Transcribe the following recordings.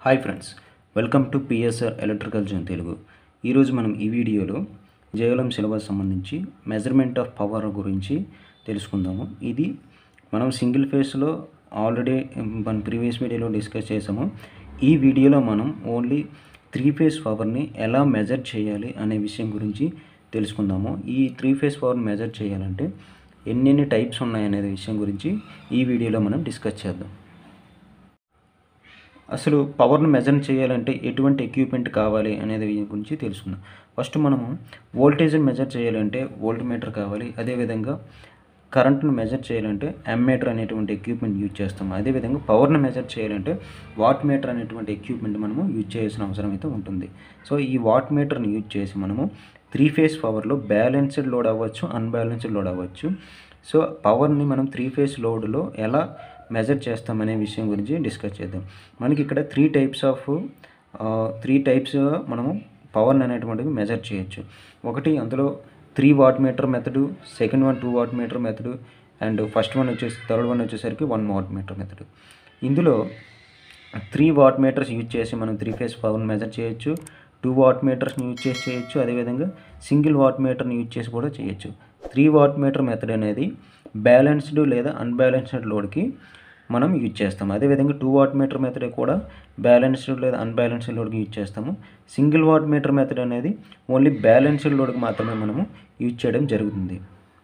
hi friends welcome to PSR electrical zone Telugu ఈరోజు మనం ఈ వీడియోలో జేఎల్ఎం సిలబస్ సంబంధించి మెజర్మెంట్ ఆఫ్ పవర్ గురించి తెలుసుకుందాము ఇది మనం సింగిల్ ఫేస్లో ఆల్రెడీ మన ప్రీవియస్ వీడియోలో డిస్కస్ చేసాము ఈ వీడియోలో మనం ఓన్లీ త్రీ ఫేస్ పవర్ని ఎలా మెజర్ చేయాలి అనే విషయం గురించి తెలుసుకుందాము ఈ త్రీ ఫేస్ పవర్ని మెజర్ చేయాలంటే ఎన్నెన్ని టైప్స్ ఉన్నాయనే విషయం గురించి ఈ వీడియోలో మనం డిస్కస్ చేద్దాం అసలు పవర్ను మెజర్ చేయాలంటే ఎటువంటి ఎక్విప్మెంట్ కావాలి అనేది వీటి గురించి తెలుసుకుందాం ఫస్ట్ మనము వోల్టేజ్ని మెజర్ చేయాలంటే వోల్ట్ మీటర్ కావాలి అదేవిధంగా కరెంట్ను మెజర్ చేయాలంటే అమ్మీటర్ అనేటువంటి ఎక్విప్మెంట్ యూజ్ చేస్తాం అదేవిధంగా పవర్ను మెజర్ చేయాలంటే వాట్ మీటర్ అనేటువంటి ఎక్విప్మెంట్ మనము యూజ్ చేయాల్సిన అవసరం అయితే ఉంటుంది సో ఈ వాట్ మీటర్ని యూజ్ చేసి మనము త్రీ ఫేస్ పవర్లో బ్యాలెన్స్డ్ లోడ్ అవ్వచ్చు అన్బ్యాలెన్స్డ్ లోడ్ అవ్వచ్చు సో పవర్ని మనం త్రీ ఫేస్ లోడ్లో ఎలా మెజర్ చేస్తామనే విషయం గురించి డిస్కస్ చేద్దాం మనకి ఇక్కడ three types of three types మనము పవర్ని అనేటువంటివి మెజర్ చేయొచ్చు ఒకటి అందులో three watt meter method second one two watt meter method and first one వచ్చేసి థర్డ్ వన్ వచ్చేసరికి వన్ వాట్ మీటర్ మెథడ్ ఇందులో త్రీ వాట్ మీటర్స్ యూజ్ చేసి మనం త్రీ ఫేస్ పవర్ని మెజర్ చేయొచ్చు టూ వాట్ మీటర్స్ని యూజ్ చేసి చేయొచ్చు అదేవిధంగా సింగిల్ వాట్ మీటర్ని యూజ్ చేసి కూడా చేయొచ్చు త్రీ వాట్ మీటర్ మెథడ్ అనేది బ్యాలెన్స్డ్ లేదా అన్బ్యాలెన్స్డ్ లోడ్కి మనం యూజ్ చేస్తాము అదేవిధంగా టూ వాట్ మీటర్ మెథడ్ కూడా బ్యాలెన్స్డ్ లేదా అన్బ్యాలెన్స్డ్ లోడ్కి యూజ్ చేస్తాము సింగిల్ వాట్ మీటర్ మెథడ్ అనేది ఓన్లీ బ్యాలెన్స్డ్ లోడ్కి మాత్రమే మనము యూజ్ చేయడం జరుగుతుంది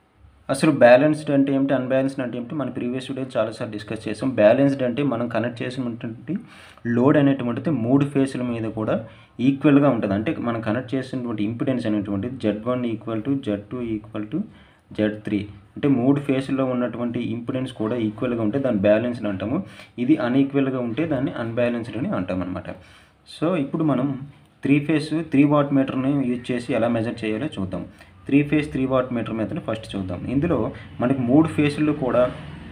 అసలు బ్యాలెన్స్డ్ అంటే ఏమిటి అన్బ్యాలెన్స్డ్ అంటే ఏమిటి మన ప్రీవియస్ వీడియో చాలాసార్లు డిస్కస్ చేసాం బ్యాలెన్స్డ్ అంటే మనం కనెక్ట్ చేసినటువంటి లోడ్ అనేటువంటిది మూడు ఫేసుల మీద కూడా ఈక్వల్గా ఉంటుంది అంటే మనం కనెక్ట్ చేసినటువంటి ఇంపిడెన్స్ అనేటువంటిది Z one equal to Z two equal to Z three అంటే మూడు ఫేసుల్లో ఉన్నటువంటి ఇంపిడెన్స్ కూడా ఈక్వల్గా ఉంటే దాన్ని బ్యాలెన్స్డ్ అంటాము ఇది అన్ఈక్వల్గా ఉంటే దాన్ని అన్బ్యాలెన్స్డ్ అని అంటాం అనమాట సో ఇప్పుడు మనం త్రీ ఫేస్ త్రీ వాట్ మీటర్ని యూజ్ చేసి ఎలా మెజర్ చేయాలో చూద్దాం three phase three watt meter method first చూద్దాం ఇందులో మనకి మూడు ఫేసుల్లో కూడా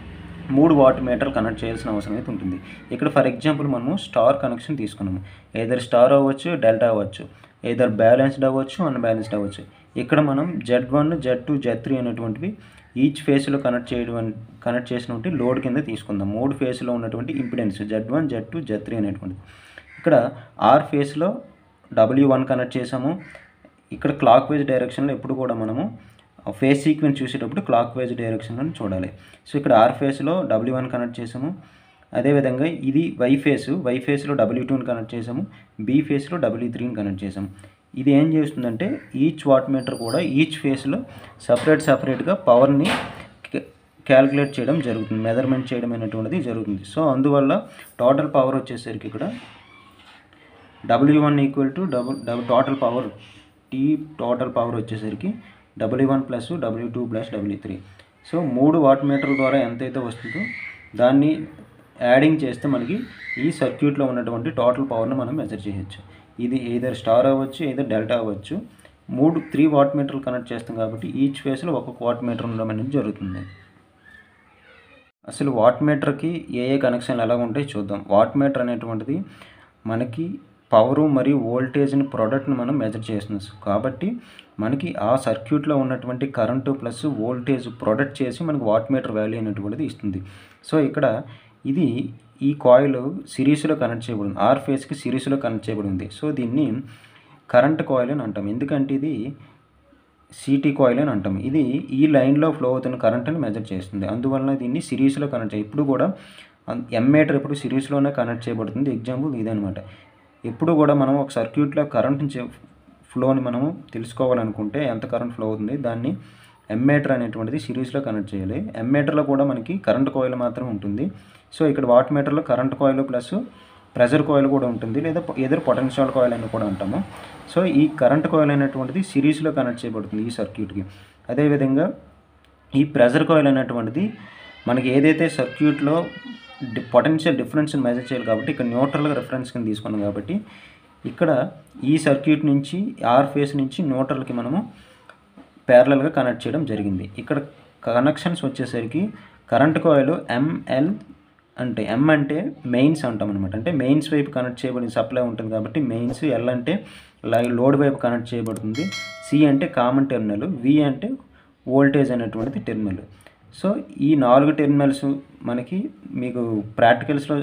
మూడు వాట్ మీటర్ కనెక్ట్ చేయాల్సిన అవసరం అయితే ఉంటుంది ఇక్కడ ఫర్ ఎగ్జాంపుల్ మనము స్టార్ కనెక్షన్ తీసుకున్నాము ఏదర్ స్టార్ అవ్వచ్చు డెల్టా అవ్వచ్చు ఏదర్ బ్యాలెన్స్డ్ అవ్వచ్చు అన్బ్యాలెన్స్డ్ అవ్వచ్చు ఇక్కడ మనం Z one Z two Z three అనేటువంటివి ఈచ్ ఫేస్లో కనెక్ట్ చేయడం కనెక్ట్ చేసినటువంటి లోడ్ కింద తీసుకుందాం మూడు ఫేస్లో ఉన్నటువంటి impedance Z one Z two Z three అనేటువంటిది ఇక్కడ ఆర్ ఫేస్లో డబ్ల్యూ వన్ కనెక్ట్ చేసాము ఇక్కడ క్లాక్ వైజ్ డైరెక్షన్లో ఎప్పుడు కూడా మనము ఫేస్ సీక్వెన్స్ చూసేటప్పుడు క్లాక్ వైజ్ డైరెక్షన్లో చూడాలి సో ఇక్కడ ఆర్ ఫేస్లో డబ్ల్యూ వన్ కనెక్ట్ చేసాము అదేవిధంగా ఇది వై ఫేస్ వై ఫేస్లో డబ్ల్యూ టూని కనెక్ట్ చేసాము బీ ఫేస్లో డబ్ల్యూ త్రీని కనెక్ట్ చేసాము ఇది ఏం చేస్తుందంటే ఈచ్ వాట్ మీటర్ కూడా ఈచ్ ఫేస్లో సపరేట్ సపరేట్గా పవర్ని క్యాలిక్యులేట్ చేయడం జరుగుతుంది మెజర్మెంట్ చేయడం అనేటువంటిది జరుగుతుంది సో అందువల్ల టోటల్ పవర్ వచ్చేసరికి ఇక్కడ W one equal to double double total power T total power వచ్చేసరికి W one plus W two plus W three so మూడు వాట్ మీటర్ల ద్వారా ఎంతైతే వస్తుందో దాన్ని యాడింగ్ చేస్తే మనకి ఈ సర్క్యూట్లో ఉన్నటువంటి టోటల్ పవర్ని మనం మెజర్ చేయొచ్చు ఇది ఏదర్ స్టార్ అవ్వచ్చు ఏదర్ డెల్టా అవ్వచ్చు మూడు త్రీ వాట్ మీటర్లు కనెక్ట్ చేస్తాం కాబట్టి ఈచ్ ఫేస్లో ఒక్కొక్క వాట్ మీటర్ ఉండడం అనేది జరుగుతుంది అసలు వాట్ మీటర్కి ఏ ఏ కనెక్షన్లు ఎలా ఉంటాయి చూద్దాం వాట్ మీటర్ అనేటువంటిది మనకి పవరు మరియు వోల్టేజ్ని ప్రోడక్ట్ని మనం మెజర్ చేస్తున్నాం కాబట్టి మనకి ఆ సర్క్యూట్లో ఉన్నటువంటి కరెంటు ప్లస్ వోల్టేజ్ ప్రొడక్ట్ చేసి మనకి వాట్ మీటర్ వాల్యూ అనేటువంటిది ఇస్తుంది సో ఇక్కడ ఇది ఈ కాయిల్ సిరీస్లో కనెక్ట్ చేయబడింది ఆర్ ఫేస్కి సిరీస్లో కనెక్ట్ చేయబడింది సో దీన్ని కరెంట్ కాయిల్ అని అంటాం ఎందుకంటే ఇది సిటీ కాయిల్ అని అంటాం ఇది ఈ లైన్లో ఫ్లో అవుతున్న కరెంట్ని మెజర్ చేస్తుంది అందువలన దీన్ని సిరీస్లో కనెక్ట్ చేయ ఇప్పుడు కూడా ఎమ్మీటర్ ఇప్పుడు సిరీస్లోనే కనెక్ట్ చేయబడుతుంది ఎగ్జాంపుల్ ఇదనమాట ఎప్పుడు కూడా మనం ఒక సర్క్యూట్లో కరెంట్ ఫ్లోని మనము తెలుసుకోవాలనుకుంటే ఎంత కరెంట్ ఫ్లో అవుతుంది దాన్ని ఎమ్మీటర్ అనేటువంటిది సిరీస్లో కనెక్ట్ చేయాలి ఎమ్మీటర్లో కూడా మనకి కరెంట్ కాయిల్ మాత్రం ఉంటుంది సో ఇక్కడ వాట్ మీటర్లో current coil plus pressure coil కూడా ఉంటుంది లేదా ఎదురు పొటెన్షియల్ కాయిల్ అని కూడా అంటాము సో ఈ కరెంట్ కాయిల్ అనేటువంటిది సిరీస్లో కనెక్ట్ చేయబడుతుంది ఈ సర్క్యూట్కి అదేవిధంగా ఈ ప్రెషర్ కాయిల్ అనేటువంటిది మనకి ఏదైతే సర్క్యూట్లో పొటెన్షియల్ డిఫరెన్స్ని మెజర్ చేయాలి కాబట్టి ఇక్కడ న్యూట్రల్గా రిఫరెన్స్ కింద తీసుకున్నాం కాబట్టి ఇక్కడ ఈ సర్క్యూట్ నుంచి ఆర్ ఫేస్ నుంచి న్యూట్రల్కి మనము ప్యారలల్గా కనెక్ట్ చేయడం జరిగింది ఇక్కడ కనెక్షన్స్ వచ్చేసరికి కరెంట్ కాయిల్ ఎంఎల్ అంటే ఎం అంటే మెయిన్స్ అంటాం అనమాట అంటే మెయిన్స్ వైపు కనెక్ట్ చేయబడిన సప్లై ఉంటుంది కాబట్టి మెయిన్స్ ఎల్ అంటే లోడ్ వైపు కనెక్ట్ చేయబడుతుంది సి అంటే కామన్ టెర్మినల్ వి అంటే వోల్టేజ్ అనేటువంటిది టెర్మినల్ సో ఈ నాలుగు టెర్మినల్స్ మనకి మీకు ప్రాక్టికల్స్లో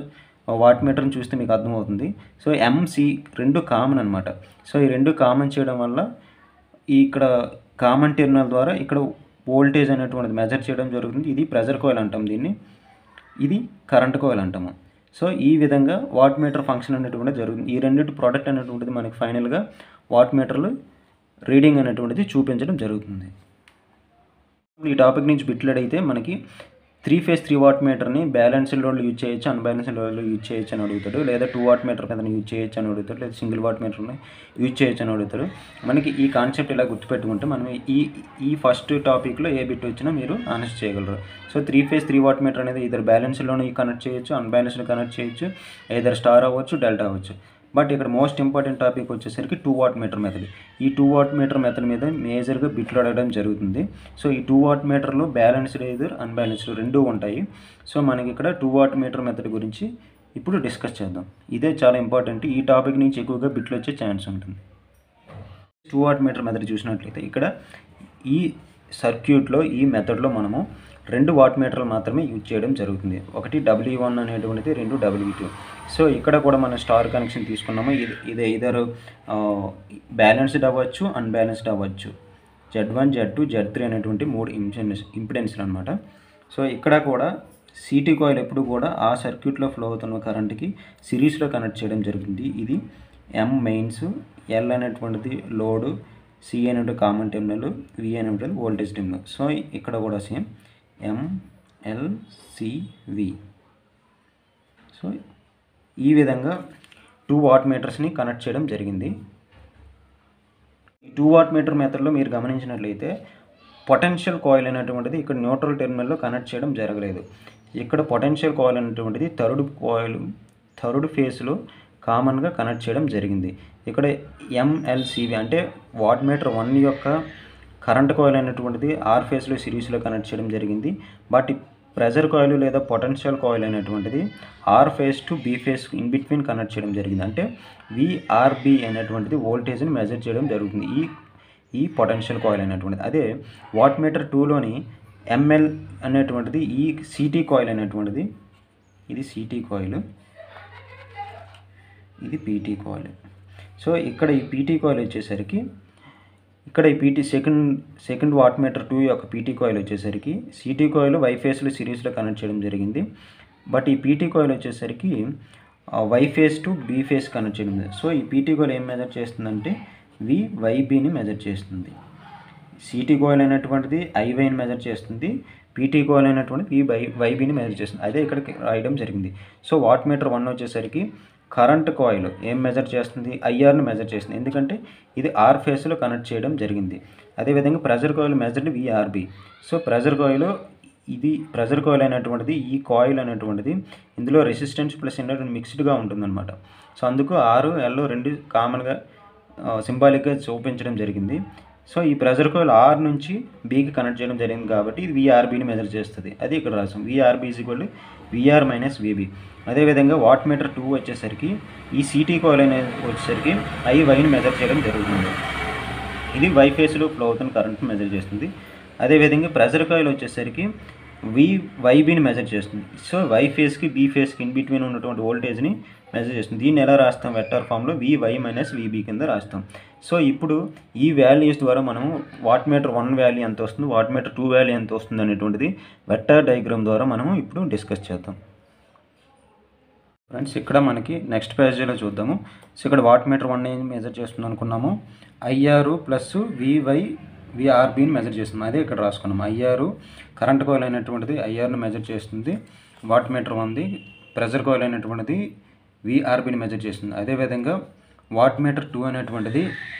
వాట్ మీటర్ని చూస్తే మీకు అర్థమవుతుంది సో ఎంసి రెండు కామన్ అనమాట సో ఈ రెండు కామన్ చేయడం వల్ల ఈ ఇక్కడ కామన్ టెర్మినల్ ద్వారా ఇక్కడ వోల్టేజ్ అనేటువంటిది మెజర్ చేయడం జరుగుతుంది ఇది ప్రెజర్ కోయిల్ అంటాం దీన్ని ఇది కరెంట్ కోయిల్ అంటాము సో ఈ విధంగా వాట్ మీటర్ ఫంక్షన్ అనేటువంటిది జరుగుతుంది ఈ రెండింటి ప్రోడక్ట్ అనేటువంటిది మనకి ఫైనల్గా వాట్ మీటర్లు రీడింగ్ అనేటువంటిది చూపించడం జరుగుతుంది ఈ టాపిక్ నుంచి బిట్లెడ్ అయితే మనకి త్రీ ఫేస్ త్రీ వాట్ మీటర్ని బ్యాలెన్స్డ్ లోడ్లు యూజ్ చేయొచ్చు అన్బ్యాలెన్స్డ్ లోడ్లు యూజ్ చేయొచ్చు అని అడుగుతాడు లేదా టూ వాట్ మీటర్ మీద యూజ్ చేయొచ్చు అని అడుగుతాడు లేదా సింగిల్ వాట్ మీటర్ని యూజ్ చేయొచ్చు అని అడుగుతాడు మనకి ఈ కాన్సెప్ట్ ఇలా గుర్తుపెట్టుకుంటే మనం ఈ ఈ ఫస్ట్ టాపిక్లో ఏ బిట్ వచ్చినా మీరు ఆనెస్ట్ చేయగలరు so three phase three watt meter అనేది ఇద్దరు బ్యాలెన్స్డ్లోనే కనెక్ట్ చేయొచ్చు అన్బ్యాలెన్స్డ్ కనెక్ట్ చేయొచ్చు ఇద్దరు స్టార్ అవ్వచ్చు డెల్టా అవ్వచ్చు బట్ ఇక్కడ మోస్ట్ ఇంపార్టెంట్ టాపిక్ వచ్చేసరికి టూ వాట్ మీటర్ మెథడ్ ఈ టూ వాట్ మీటర్ మెథడ్ మీద మేజర్గా బిట్లు అడగడం జరుగుతుంది సో ఈ టూ వాట్ మీటర్లో బ్యాలెన్స్డ్ ఎదుర్ అన్బ్యాలెన్స్డ్ రెండు ఉంటాయి సో మనకి ఇక్కడ టూ వాట్ మీటర్ మెథడ్ గురించి ఇప్పుడు డిస్కస్ చేద్దాం ఇదే చాలా ఇంపార్టెంట్ ఈ టాపిక్ నుంచి ఎక్కువగా బిట్లు వచ్చే ఛాన్స్ ఉంటుంది టూ వాట్ మీటర్ మెథడ్ చూసినట్లయితే ఇక్కడ ఈ సర్క్యూట్లో ఈ మెథడ్లో మనము రెండు వాట్ మీటర్లు మాత్రమే యూజ్ చేయడం జరుగుతుంది ఒకటి డబ్ల్యూ వన్ అనేటువంటిది రెండు డబ్ల్యూ టూ సో ఇక్కడ కూడా మనం స్టార్ కనెక్షన్ తీసుకున్నాము ఇది ఇది ఇదర్ బ్యాలెన్స్డ్ అవ్వచ్చు అన్బ్యాలెన్స్డ్ అవ్వచ్చు Z one Z two Z three అనేటువంటి మూడు ఇంపెడెన్స్ ఇంపిడెన్స్లు అనమాట సో ఇక్కడ కూడా సిటీ కాయిల్ ఎప్పుడు కూడా ఆ సర్క్యూట్లో ఫ్లో అవుతున్న కరెంట్కి సిరీస్లో కనెక్ట్ చేయడం జరుగుతుంది ఇది ఎం మెయిన్స్ ఎల్ అనేటువంటిది లోడు సి అనేటువంటి కామన్ టెర్మినల్ వి అనేటువంటిది వోల్టేజ్ టెర్మినల్ సో ఇక్కడ కూడా same M L CV so ఈ విధంగా టూ వాట్ మీటర్స్ని కనెక్ట్ చేయడం జరిగింది ఈ టూ వాట్ మీటర్ మెథడ్లో మీరు గమనించినట్లయితే పొటెన్షియల్ కాయిల్ అనేటువంటిది ఇక్కడ న్యూట్రల్ టెర్మినల్లో కనెక్ట్ చేయడం జరగలేదు ఇక్కడ పొటెన్షియల్ కాయిల్ అనేటువంటిది థర్డ్ కాయిల్ థర్డ్ ఫేస్లో కామన్గా కనెక్ట్ చేయడం జరిగింది ఇక్కడ ఎంఎల్సివి అంటే వాట్ మీటర్ వన్ యొక్క కరెంట్ కాయిల్ అనేటువంటిది ఆర్ ఫేస్లో సిరీస్లో కనెక్ట్ చేయడం జరిగింది బట్ ప్రెజర్ కాయిల్ లేదా పొటెన్షియల్ కాయిల్ అనేటువంటిది R phase to B phase in between connect చేయడం జరిగింది అంటే విఆర్బి అనేటువంటిది వోల్టేజ్ని మెజర్ చేయడం జరుగుతుంది ఈ ఈ పొటెన్షియల్ కాయిల్ అనేటువంటిది అదే వాట్ మీటర్ టూలోని ఎంఎల్ అనేటువంటిది ఈ సిటీ కాయిల్ అనేటువంటిది ఇది సిటీ కాయిల్ ఇది పీటీ కాయిల్ సో ఇక్కడ ఈ పీటీ కాయిల్ వచ్చేసరికి ఇక్కడ ఈ PT second second watt meter two యొక్క పీటీ కాయిల్ వచ్చేసరికి సిటీ కాయిల్ వైఫేస్లో సిరీస్లో కనెక్ట్ చేయడం జరిగింది బట్ ఈ పీటీ కాయిల్ వచ్చేసరికి Y phase to B phase connect చేయడం జరిగింది సో ఈ పీటీ కాయిల్ ఏం మెజర్ చేస్తుందంటే వి వైబీని మెజర్ చేస్తుంది సిటీ కాయిల్ అనేటువంటిది ఐవైని మెజర్ చేస్తుంది పీటీ కాయిల్ అనేటువంటిది ఈ వై వైబీని మెజర్ చేస్తుంది అదే ఇక్కడ రాయడం జరిగింది సో వాట్ మీటర్ వన్ వచ్చేసరికి కరెంట్ కాయిల్ ఏం మెజర్ చేస్తుంది ఐఆర్ని మెజర్ చేస్తుంది ఎందుకంటే ఇది ఆర్ ఫేస్లో కనెక్ట్ చేయడం జరిగింది అదేవిధంగా pressure coil measured VRB so pressure coil ఇది ప్రెజర్ కాయిల్ అనేటువంటిది ఈ కాయిల్ అనేటువంటిది ఇందులో రెసిస్టెన్స్ ప్లస్ ఇండక్టెన్స్ మిక్స్డ్గా ఉంటుందన్నమాట సో అందుకు ఆరు ఎల్ రెండు కామన్గా సింబాలిక్గా చూపించడం జరిగింది సో ఈ ప్రెజర్ కాయిల్ ఆర్ నుంచి బీకి కనెక్ట్ చేయడం జరిగింది కాబట్టి ఇది విఆర్బీని మెజర్ చేస్తుంది అది ఇక్కడ రాసాం VRB is equal VR minus VB అదేవిధంగా వాట్ మీటర్ టూ వచ్చేసరికి ఈ సిటీ కాయిల్ అనేది వచ్చేసరికి ఐ వైని మెజర్ చేయడం జరుగుతుంది ఇది వై ఫేస్లో ఫ్లో అవుతున్న కరెంట్ని మెజర్ చేస్తుంది అదేవిధంగా ప్రెజర్ కాయిల్ వచ్చేసరికి వి వైబీని మెజర్ చేస్తుంది సో వై ఫేస్కి బీ ఫేస్కి ఇన్ బిట్వీన్ ఉన్నటువంటి వోల్టేజ్ని మెజర్ చేస్తుంది దీన్ని ఎలా రాస్తాం వెక్టర్ ఫామ్లో వి వై మైనస్ విబీ కింద రాస్తాం సో ఇప్పుడు ఈ వాల్యూస్ ద్వారా మనం వాట్ మీటర్ వన్ వాల్యూ ఎంత వస్తుంది వాట్ మీటర్ టూ వాల్యూ ఎంత వస్తుంది అనేటువంటిది వెక్టర్ డయాగ్రామ్ ద్వారా మనం ఇప్పుడు డిస్కస్ చేద్దాం ఫ్రెండ్స్ ఇక్కడ మనకి నెక్స్ట్ పేజీలో చూద్దాము సో ఇక్కడ వాట్ మీటర్ వన్ ఏం మెజర్ చేస్తుంది అనుకున్నాము ఐఆర్ ప్లస్ వివై విఆర్బిని మెజర్ చేస్తుంది అదే ఇక్కడ రాసుకున్నాం ఐఆర్ కరెంట్ కాయిల్ అయినటువంటిది ఐఆర్ని మెజర్ చేస్తుంది వాట్ మీటర్ వన్ది ప్రెజర్ కాయిల్ అయినటువంటిది విఆర్బిని మెజర్ చేస్తుంది అదేవిధంగా వాట్ మీటర్ టూ అనేటువంటిది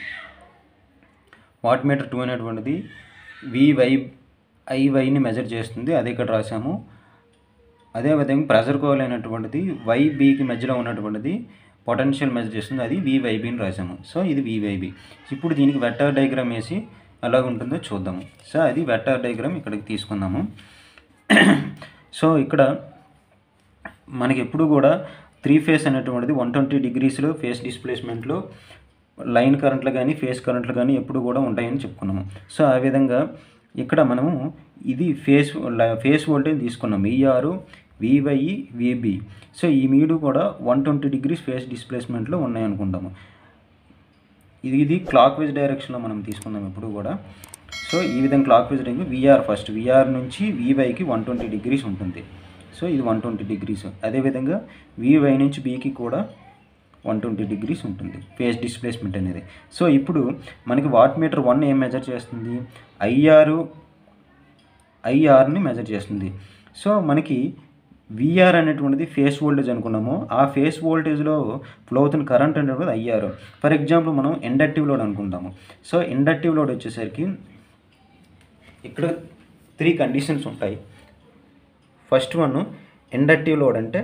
వాట్ మీటర్ టూ అనేటువంటిది వివై ఐవైని మెజర్ చేస్తుంది అది ఇక్కడ రాసాము అదేవిధంగా ప్రెజర్ కోయిల్ అయినటువంటిది వైబీకి మధ్యలో ఉన్నటువంటిది పొటెన్షియల్ మెజర్ చేస్తుంది అది వివైబీని రాసాము సో ఇది వివైబీ ఇప్పుడు దీనికి వెక్టర్ డయాగ్రామ్ వేసి ఎలా ఉంటుందో చూద్దాము సో అది వెక్టర్ డయాగ్రామ్ ఇక్కడికి తీసుకుందాము సో ఇక్కడ మనకి ఎప్పుడు కూడా త్రీ ఫేస్ అనేటువంటిది వన్ ట్వంటీ డిగ్రీస్లో ఫేస్ డిస్ప్లేస్మెంట్లో లైన్ కరెంట్లు కానీ ఫేస్ కరెంట్లు కానీ ఎప్పుడు కూడా ఉంటాయని చెప్పుకున్నాము సో ఆ విధంగా ఇక్కడ మనము ఇది ఫేస్ ఫేస్ వోల్టేజ్ తీసుకున్నాం ఈఆర్ వివై విబి సో ఈ మూడు కూడా వన్ ట్వంటీ డిగ్రీస్ ఫేస్ డిస్ప్లేస్మెంట్లో ఉన్నాయి అనుకుంటాము ఇది ఇది క్లాక్ వైజ్ డైరెక్షన్లో మనం తీసుకుందాం ఇప్పుడు కూడా సో ఈ విధంగా clockwise direction VR first VR నుంచి వివైకి వన్ ట్వంటీ డిగ్రీస్ ఉంటుంది సో ఇది వన్ ట్వంటీ డిగ్రీస్ అదేవిధంగా వివై నుంచి బీకి కూడా వన్ ట్వంటీ డిగ్రీస్ ఉంటుంది ఫేస్ డిస్ప్లేస్మెంట్ అనేది సో ఇప్పుడు మనకి వాట్ మీటర్ వన్ ఏం మెజర్ చేస్తుంది ఐఆర్ ఐఆర్ని మెజర్ చేస్తుంది సో మనకి విఆర్ అనేటువంటిది ఫేస్ వోల్టేజ్ అనుకున్నాము ఆ ఫేస్ వోల్టేజ్లో ఫ్లో అవుతున్న కరెంట్ అనేటువంటిది ఐఆర్ ఫర్ ఎగ్జాంపుల్ మనం ఇండక్టివ్ లోడ్ అనుకుంటాము సో ఇండక్టివ్ లోడ్ వచ్చేసరికి ఇక్కడ త్రీ కండిషన్స్ ఉంటాయి ఫస్ట్ వన్ ఇండక్టివ్ లోడ్ అంటే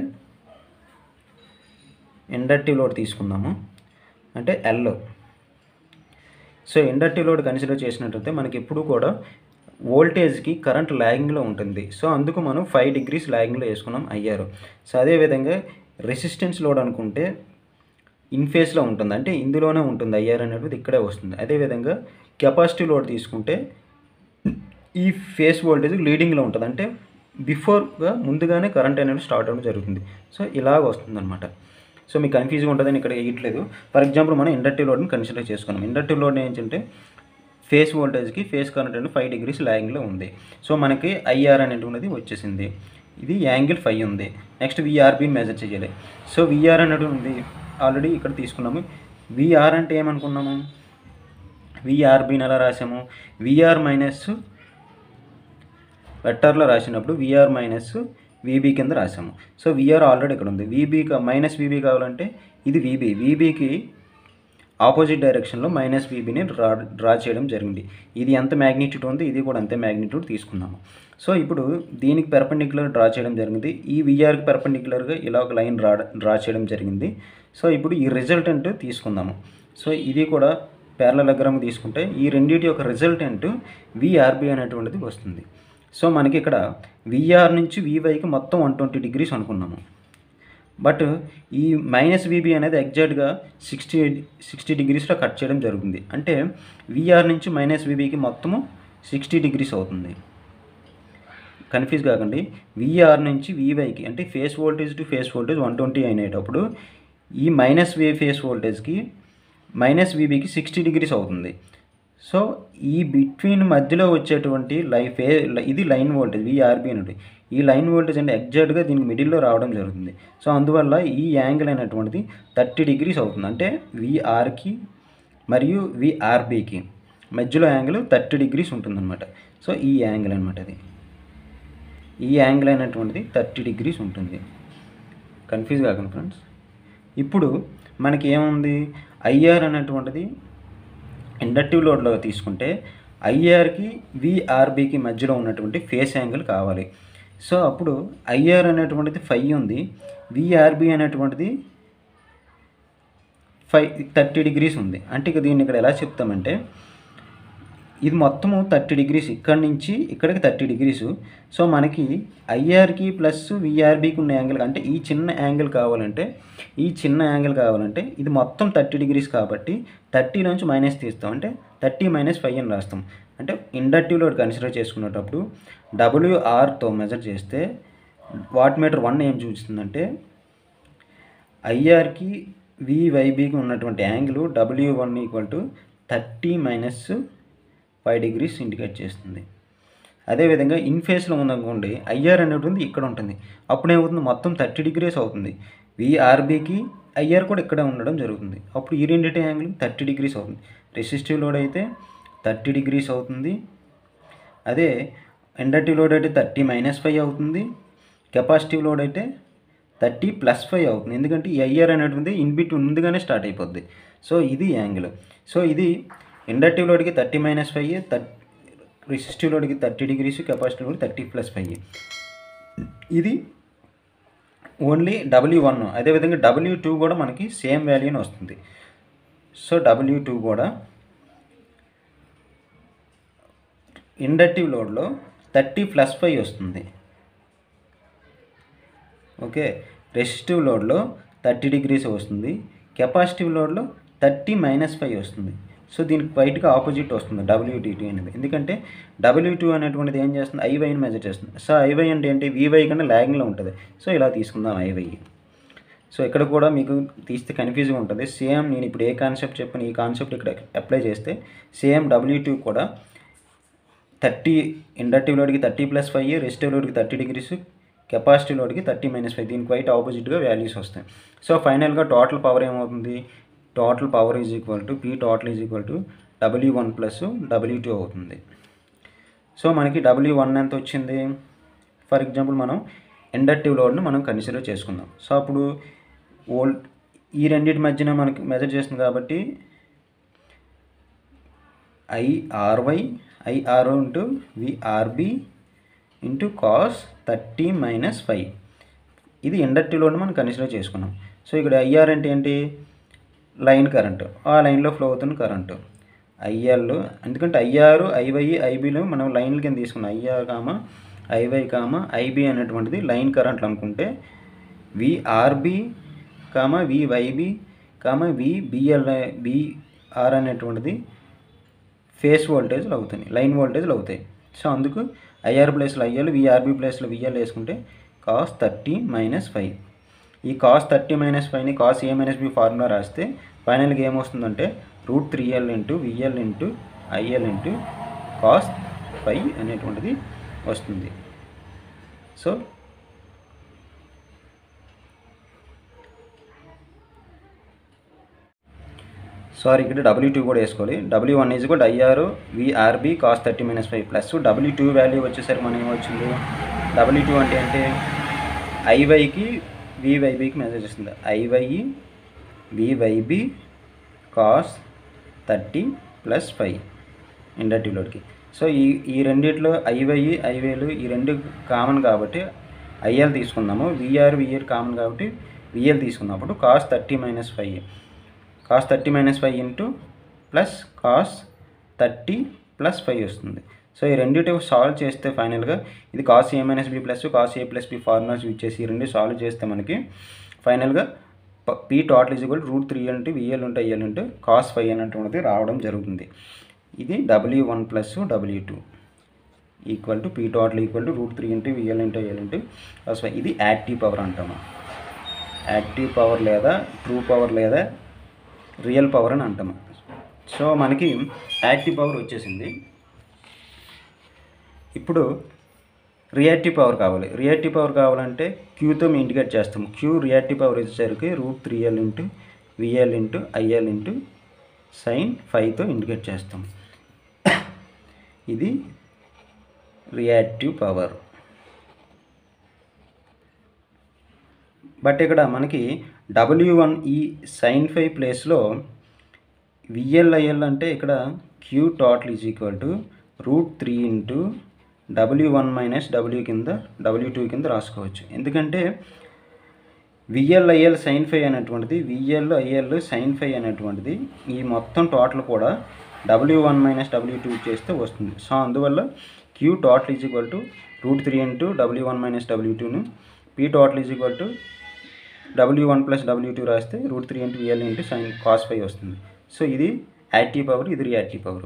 ఇండక్టివ్ లోడ్ తీసుకుందాము అంటే L so inductive load consider చేసినట్టయితే మనకి ఎప్పుడు కూడా వోల్టేజ్కి కరెంట్ ల్యాగింగ్లో ఉంటుంది సో అందుకు మనం ఫైవ్ డిగ్రీస్ ల్యాగింగ్లో వేసుకున్నాం అయ్యారు సో అదేవిధంగా రెసిస్టెన్స్ లోడ్ అనుకుంటే ఇన్ ఫేస్లో ఉంటుంది అంటే ఇందులోనే ఉంటుంది ఐఆర్ అనేది ఇక్కడే వస్తుంది అదేవిధంగా కెపాసిటీ లోడ్ తీసుకుంటే ఈ ఫేస్ వోల్టేజ్ లీడింగ్లో ఉంటుంది అంటే బిఫోర్గా ముందుగానే కరెంట్ అనేది స్టార్ట్ అవ్వడం జరుగుతుంది సో ఇలాగ వస్తుంది అనమాట సో మీకు కన్ఫ్యూజ్గా ఉంటుందని ఇక్కడ వేయట్లేదు ఫర్ ఎగ్జాంపుల్ మనం ఇండక్టివ్ లోడ్ని కన్సిడర్ చేసుకున్నాం ఇండక్టివ్ లోడ్ ఏంటంటే ఫేస్ వోల్టేజ్కి ఫేస్ కరెంట్ అనేది ఫైవ్ డిగ్రీస్ ల్యాగింగ్లో ఉంది సో మనకి ఐఆర్ అనేటువంటిది వచ్చేసింది ఇది యాంగిల్ ఫైవ్ ఉంది నెక్స్ట్ విఆర్బిని మెజర్ చేయాలి సో విఆర్ అనేటువంటి ఆల్రెడీ ఇక్కడ తీసుకున్నాము విఆర్ అంటే ఏమనుకున్నాము విఆర్బిని ఎలా రాసాము విఆర్ మైనస్ వెక్టర్లో రాసినప్పుడు విఆర్ మైనస్ వీబీ కింద రాసాము సో విఆర్ ఆల్రెడీ ఇక్కడ ఉంది వీబీ మైనస్ వీబీ కావాలంటే ఇది వీబీ వీబీకి ఆపోజిట్ డైరెక్షన్లో మైనస్ వీబీని డ్రా డ్రా చేయడం జరిగింది ఇది ఎంత మ్యాగ్నిట్యూడ్ ఉంది ఇది కూడా అంతే మ్యాగ్నిట్యూడ్ తీసుకున్నాము సో ఇప్పుడు దీనికి పెర్పెండిక్యులర్ డ్రా చేయడం జరిగింది ఈ విఆర్కి పెర్పెండిక్యులర్గా ఇలా ఒక లైన్ డ్రా డ్రా చేయడం జరిగింది సో ఇప్పుడు ఈ రిజల్టెంట్ తీసుకుందాము సో ఇది కూడా ప్యారలగ్రామ్ తీసుకుంటే ఈ రెండింటి యొక్క రిజల్టెంట్ విఆర్బి అనేటువంటిది వస్తుంది సో మనకి ఇక్కడ విఆర్ నుంచి వివైకి మొత్తం వన్ ట్వంటీ డిగ్రీస్ అనుకున్నాము బట్ ఈ మైనస్ విబి అనేది ఎగ్జాక్ట్గా సిక్స్టీ సిక్స్టీ డిగ్రీస్లో కట్ చేయడం జరుగుతుంది అంటే విఆర్ నుంచి మైనస్ విబికి మొత్తము సిక్స్టీ డిగ్రీస్ అవుతుంది కన్ఫ్యూజ్ కాకండి విఆర్ నుంచి వివైకి అంటే phase voltage to phase voltage one twenty అయినప్పుడు ఈ మైనస్ వే ఫేస్ వోల్టేజ్కి మైనస్ విబికి సిక్స్టీ డిగ్రీస్ అవుతుంది సో ఈ బిట్వీన్ మధ్యలో వచ్చేటువంటి లై ఫే ఇది లైన్ వోల్టేజ్ విఆర్బి అనేది ఈ లైన్ వోల్టేజ్ అంటే ఎగ్జాక్ట్గా దీనికి మిడిల్లో రావడం జరుగుతుంది సో అందువల్ల ఈ యాంగిల్ అయినటువంటిది థర్టీ డిగ్రీస్ అవుతుంది అంటే విఆర్కి మరియు విఆర్బికి మధ్యలో యాంగిల్ థర్టీ డిగ్రీస్ ఉంటుందన్నమాట సో ఈ యాంగిల్ అనమాట అది ఈ యాంగిల్ అయినటువంటిది థర్టీ డిగ్రీస్ ఉంటుంది కన్ఫ్యూజ్ కాకండి ఫ్రెండ్స్ ఇప్పుడు మనకి ఏముంది ఐఆర్ అనేటువంటిది ఇండక్టివ్ లోడ్లో తీసుకుంటే ఐఆర్కి విఆర్బికి మధ్యలో ఉన్నటువంటి ఫేస్ యాంగిల్ కావాలి సో అప్పుడు ఐఆర్ అనేటువంటిది ఫైవ్ ఉంది విఆర్బి అనేటువంటిది ఫైవ్ థర్టీ డిగ్రీస్ ఉంది అంటే ఇక దీన్ని ఇక్కడ ఎలా చెప్తామంటే ఇది మొత్తము థర్టీ డిగ్రీస్ ఇక్కడ నుంచి ఇక్కడికి థర్టీ డిగ్రీస్ సో మనకి ఐఆర్కి ప్లస్ విఆర్బికి ఉన్న యాంగిల్ అంటే ఈ చిన్న యాంగిల్ కావాలంటే ఈ చిన్న యాంగిల్ కావాలంటే ఇది మొత్తం థర్టీ డిగ్రీస్ కాబట్టి థర్టీ నుంచి మైనస్ తీస్తాం అంటే థర్టీ మైనస్ ఫైవ్ అని రాస్తాం అంటే ఇండక్టివ్ లోడ్ కన్సిడర్ చేసుకునేటప్పుడు డబ్ల్యూఆర్తో మెజర్ చేస్తే వాట్ మీటర్ వన్ ఏం చూపిస్తుందంటే ఐఆర్కి వివైబికి ఉన్నటువంటి angle W one equal to thirty minus five degrees indicate చేస్తుంది అదేవిధంగా ఇన్ ఫేస్లో ఉందనుకోండి ఐఆర్ అనేటువంటి ఇక్కడ ఉంటుంది అప్పుడు ఏమవుతుంది మొత్తం థర్టీ డిగ్రీస్ అవుతుంది విఆర్బికి ఐఆర్ కూడా ఇక్కడే ఉండడం జరుగుతుంది అప్పుడు ఈ రెండింటి యాంగిల్ థర్టీ డిగ్రీస్ అవుతుంది రెసిస్టివ్ లోడ్ అయితే థర్టీ డిగ్రీస్ అవుతుంది అదే ఇండక్టివ్ లోడ్ అయితే థర్టీ మైనస్ ఫైవ్ అవుతుంది కెపాసిటివ్ లోడ్ అయితే థర్టీ ప్లస్ ఫైవ్ అవుతుంది ఎందుకంటే ఈ ఐఆర్ అనేటువంటి ఇన్బిట్ ముందుగానే స్టార్ట్ అయిపోద్ది సో ఇది యాంగిల్ సో ఇది ఇండక్టివ్ లోడ్కి థర్టీ మైనస్ ఫైవ్ థర్ రెసిస్టివ్ లోడ్కి thirty degrees capacitive load thirty plus five ఇది ఓన్లీ డబ్ల్యూ వన్ అదేవిధంగా డబ్ల్యూ టూ కూడా మనకి సేమ్ వాల్యూని వస్తుంది సో డబ్ల్యూ టూ కూడా ఇండక్టివ్ లోడ్లో థర్టీ ప్లస్ ఫైవ్ వస్తుంది ఓకే రెసిస్టివ్ లోడ్లో థర్టీ డిగ్రీస్ వస్తుంది కెపాసిటివ్ లోడ్లో థర్టీ మైనస్ ఫైవ్ వస్తుంది సో దీనికి బయటకు ఆపోజిట్ వస్తుంది డబ్ల్యూటీటీ అనేది ఎందుకంటే డబ్ల్యూ టూ అనేటువంటిది ఏం చేస్తుంది ఐవైని మెజర్ చేస్తుంది సో ఐవై అంటే ఏంటి వీవై కన్నా ల్యాగింగ్లో ఉంటుంది సో ఇలా తీసుకుందాం ఐవై సో ఇక్కడ కూడా మీకు తీస్తే కన్ఫ్యూజ్గా ఉంటుంది సేమ్ నేను ఇప్పుడు ఏ కాన్సెప్ట్ చెప్పిన ఈ కాన్సెప్ట్ ఇక్కడ అప్లై చేస్తే సేమ్ డబ్ల్యూ టూ కూడా థర్టీ ఇండక్టివ్ లోడ్కి థర్టీ ప్లస్ ఫైవ్ రెసిస్టివ్ లోడ్కి థర్టీ డిగ్రీస్ కెపాసిటీ లోడ్కి థర్టీ మైనస్ ఫైవ్ దీనికి వైట్ ఆపోజిట్గా వాల్యూస్ వస్తాయి సో ఫైనల్గా టోటల్ పవర్ ఏమవుతుంది total power is equal to P total is equal to W one plus W two అవుతుంది సో మనకి డబ్ల్యూ వన్ ఎంత వచ్చింది ఫర్ ఎగ్జాంపుల్ మనం ఇండక్టివ్ లోడ్ని మనం కన్సిడర్ చేసుకుందాం సో అప్పుడు ఓల్డ్ ఈ రెండింటి మధ్యన మనకి మెజర్ చేస్తుంది కాబట్టి IRY IR into VRB into cos thirty minus five ఇది ఇండక్టివ్ లోడ్ మనం కన్సిడర్ చేసుకున్నాం సో ఇక్కడ ఐఆర్ అంటే ఏంటి లైన్ కరెంటు ఆ లైన్లో ఫ్లో అవుతున్న కరెంటు ఐఎల్ ఎందుకంటే ఐఆర్ ఐవై ఐబీలో మనం లైన్ల కింద తీసుకున్నాం IR comma IY comma IB అనేటువంటిది లైన్ కరెంట్లు అనుకుంటే VRB comma VYB comma VBL BR అనేటువంటిది ఫేస్ వోల్టేజ్లు అవుతాయి లైన్ వోల్టేజ్లు అవుతాయి సో అందుకు ఐఆర్ ప్లేస్లో ఐఎల్ విఆర్బి ప్లేస్లో విఎల్ వేసుకుంటే కాస్ థర్టీ మైనస్ ఫైవ్ ఈ కాస్ థర్టీ మైనస్ ఫైవ్ని cos A minus B formula రాస్తే ఫైనల్గా ఏమొస్తుందంటే root three L into VL into IL into cos five అనేటువంటిది వస్తుంది సో సారీ ఇక్కడ డబ్ల్యూ టూ కూడా వేసుకోవాలి డబ్ల్యూ వన్ ఈజ్ కూడా IR VRB cos thirty minus five plus W two value వచ్చేసరికి మనం ఏమొచ్చింది డబ్ల్యూ టూ అంటే ఏంటి ఐవైకి వివైబికి మెసేజ్ వస్తుంది IY VYB cos thirty plus five inductive లోడ్కి so ఈ ఈ రెండిట్లో ఐవై ఐవేలు ఈ రెండు కామన్ కాబట్టి ఐఎల్ తీసుకుందాము విఆర్ విఆర్ కామన్ కాబట్టి విఎల్ తీసుకున్నప్పుడు cos thirty minus five cos thirty minus five into plus cos thirty plus five వస్తుంది సో ఈ రెండింటి సాల్వ్ చేస్తే ఫైనల్గా ఇది cos A minus B plus cos A plus B formulas use చేసి ఈ రెండు సాల్వ్ చేస్తే మనకి ఫైనల్గా P total is equal root three అంటే విఎల్ ఉంటే ఐఎల్ ఉంటే కాస్ ఫైవ్ అనేటువంటిది రావడం జరుగుతుంది ఇది W one plus W two equal to P total equal to root three into VL into IL into cos five ఇది యాక్టివ్ పవర్ అంటాము active power లేదా ట్రూ పవర్ లేదా రియల్ పవర్ అని అంటాము సో మనకి యాక్టివ్ పవర్ వచ్చేసింది ఇప్పుడు reactive power కావాలి రియాక్టివ్ పవర్ కావాలంటే క్యూతో మేము ఇండికేట్ చేస్తాం క్యూ రియాక్టివ్ పవర్ వచ్చేసరికి root three L into VL into IL into sine ఫైవ్తో ఇండికేట్ చేస్తాం ఇది రియాక్టివ్ పవర్ బట్ ఇక్కడ మనకి డబ్ల్యూ వన్ ఈ సైన్ ఫైవ్ ప్లేస్లో విఎల్ఐఎల్ అంటే ఇక్కడ Q total is equal to root three into W one minus W కింద డబ్ల్యూ టూ కింద రాసుకోవచ్చు ఎందుకంటే విఎల్ఐఎల్ సైన్ ఫైవ్ అనేటువంటిది విఎల్ ఐఎల్ సైన్ ఫైవ్ అనేటువంటిది ఈ మొత్తం టోటల్ కూడా W one minus W two చేస్తే వస్తుంది సో అందువల్ల Q total is equal to root three into W one minus W టూను P total is equal to W one plus W two రాస్తే root three into VL into sine cos five వస్తుంది so ఇది active power ఇది reactive power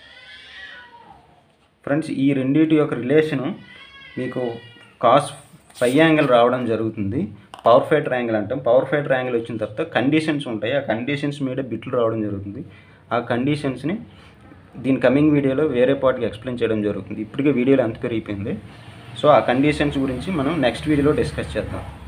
friends ఈ రెండింటి యొక్క relation మీకు cos five angle రావడం జరుగుతుంది పవర్ ఫైటర్ యాంగిల్ అంటాం పవర్ ఫైటర్ యాంగిల్ వచ్చిన తర్వాత కండిషన్స్ ఉంటాయి ఆ కండిషన్స్ మీద బిట్లు రావడం జరుగుతుంది ఆ కండిషన్స్ని దీని కమింగ్ వీడియోలో వేరే పార్ట్కి ఎక్స్ప్లెయిన్ చేయడం జరుగుతుంది ఇప్పటికే వీడియోలో అంత పెరిగిపోయింది సో ఆ కండిషన్స్ గురించి మనం నెక్స్ట్ వీడియోలో డిస్కస్ చేద్దాం